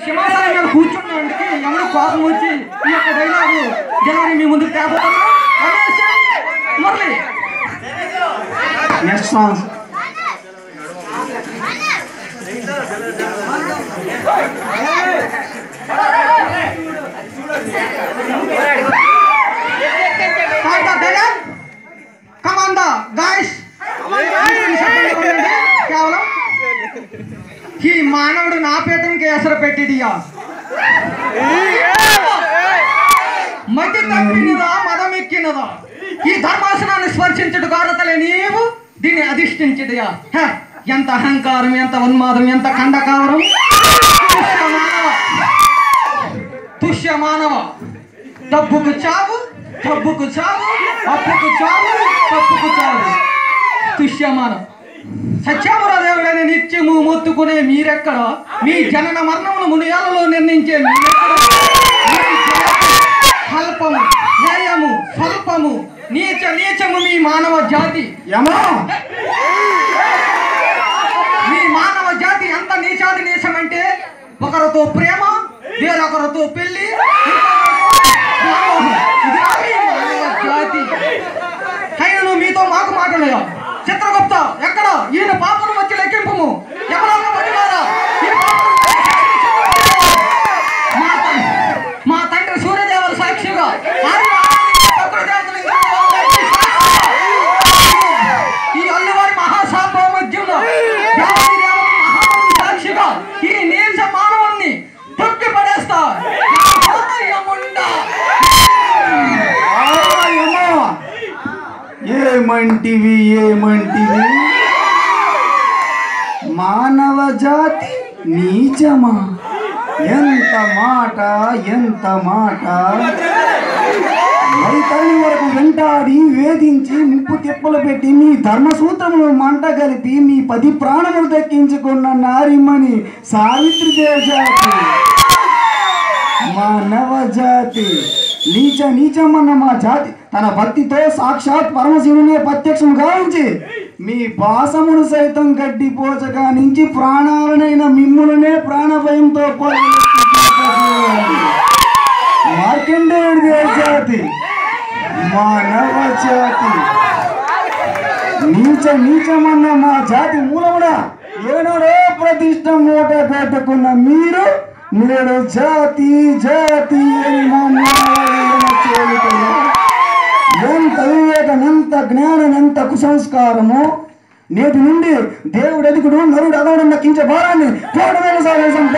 సింహాసనం మీద కూర్చున్నానికి ఎవరు కోపం వచ్చి ఈ యొక్క డైలాగు డెలివరీ మీ ముందుకు తేబోతున్నా Ramesh, Murali next song Start the dialogue. Come on the guys. కేవలం ఈ మానవుడు నా పీఠంకి ఎసరు పెట్టిడియా మతి తప్పినదా మదమెక్కినదా ఈ ధర్మాసనాన్ని స్పర్శించుడు గారతలే నీవు దీన్ని అధిష్ఠించడియా హ, ఎంత అహంకారం ఎంత ఉన్మాదం ఎంత ఖండకావరం తుష్య మానవ తుష్య మానవ డబ్బుకు చావు డబ్బుకు చావు అప్పుకు చావు తప్పుకు చావు తుష్యమానం సత్యామరా దేవుడని నిత్యము మొత్తుకునే మీరెక్కడ మీ జనన మరణమును మునియాలలో నిర్ణయించే మీరెక్కడ మీ జనకు కల్పము న్యాయము స్వల్పము నీచ నీచము మీ మానవ జాతి యమా మీ మానవ జాతి ఎంత నీచాది నీచమంటే ఒకరితో ప్రేమ వేరొకరితో పెళ్లి ఇంకొకరితో వ్యామోహం. ఇదిరా మీ మానవ జాతి అయినను మీతో మాకు మాట్లాడయా చిత్రగుప్త ఎక్కడ ఈయన పాపను వచ్చి లెక్కింపము ఎవరన్నా పడినారా ఈ పాపను మా తం- మా తండ్రి సూర్యదేవుల సాక్షిగా ఆయన ఆరాధించే ప్రకృతి దేవతలు ఇంకా వాళ్ళకి సాక్షిగా. ఈ అల్లువారి మహాశాప మధ్యంలో దేవాది దేవుని మహాబలి సాక్షిగా ఈ నీచ మానవుణ్ణి తొక్కి పడేస్తా యముండా. ఆ, యమా ఏమంటివి ఏమంటివి మానవ జాతి నీచమా ఎంత మాట ఎంత మాట రైతల్లి వరకు వెంటాడి వేధించి ముప్పు తిప్పలు పెట్టి మీ ధర్మసూత్రములు మంట కలిపి మీ పది ప్రాణములు దక్కించుకున్న నారిమణి సావిత్రి జాతి మానవ జాతి నీచ నీచమన్న మా జాతి తన భక్తితో సాక్షాత్ పరమశివుని ప్రత్యక్షం గావించి మీ భాసమును సైతం గడ్డి పోచగా నుంచి ప్రాణాలనైన మిమ్ములనే ప్రాణభయంతో మార్కండేయుడి జాతి మానవ జాతి నీచ నీచమన్న మా జాతి మూలమున ఏనాడో ప్రతిష్ట మూట పెట్టుకున్న మీరు నేడు జాతి జాతి అని మమ్మల్ని చేయుతున్నారు. ఎంత వివేకం ఎంత జ్ఞానం ఎంత కుసంస్కారము నేటి నుండి దేవుడు ఎదుగుడు నరుడు అదవడం కించ భారాన్ని కోటి వేల సాగేశం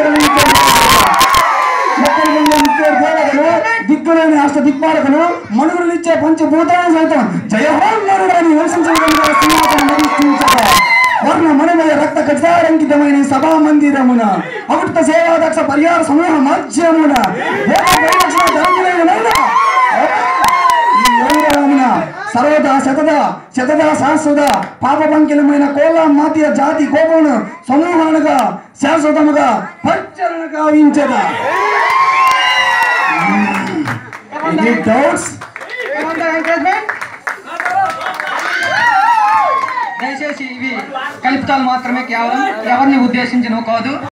దిక్కులేని అష్ట దిక్పాలకులు మనుగురులిచ్చే పంచభూతాలను సైతం జయహోం నరుడు అని నివసించడంగా సింహాసనం అధిష్ఠించక వర్ణ మనమయ రక్త ఖచ్చితారంకితమైన ఈ సభా మందిరమున అమృత సేవాదక్ష పరిహార సమూహ మధ్యమున దేవ పరిరక్షణ ధర్ములైన నరుడా, ఈ యోగరామున సర్వదా శతద శతద శాశ్వత పాప పంకిలమైన కోళ్ళ మాతియ జాతి కోపమును సమూహాలుగా శాశ్వతముగా పరిచరణ గావించదా ఎనీ డౌట్స్ ఏమంటారు encouragement? దయచేసి ఇవి కల్పితాలు మాత్రమే కేవలం ఎవరిని ఉద్దేశించినవి కాదు